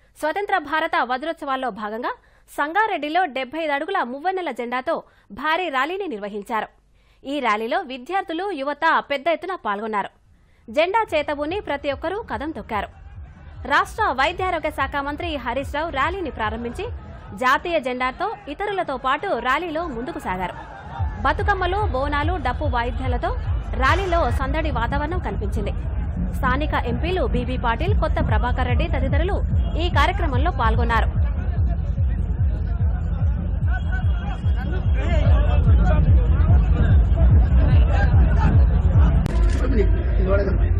స్వతంత్ర భారత వజ్రోత్సవాల్లో భాగంగా సంగారెడ్డిలో డెబ్బై ఐదు అడుగుల మువ్వన్నెల జెండాతో భారీ ర్యాలీని నిర్వహించారు ఈ ర్యాలీలో విద్యార్థులు యువత పెద్ద ఎత్తున పాల్గొన్నారు జెండా చేతబూని ప్రతి ఒక్కరూ కదం తొక్కారు రాష్ట్ర వైద్యారోగ్య శాఖ మంత్రి హరీష్ రావు ర్యాలీని ప్రారంభించి జాతీయ జెండాతో ఇతరులతో పాటు ర్యాలీలో ముందుకు సాగారు బతుకమ్మలు బోనాలు డప్పు వాయిద్యాలతో ర్యాలీలో సందడి వాతావరణం కనిపించింది స్థానిక ఎంపీలు బీబీ పాటిల్ కొత్త ప్రభాకర్ రెడ్డి తదితరులు ఈ కార్యక్రమంలో పాల్గొన్నారు ఇది వాడకం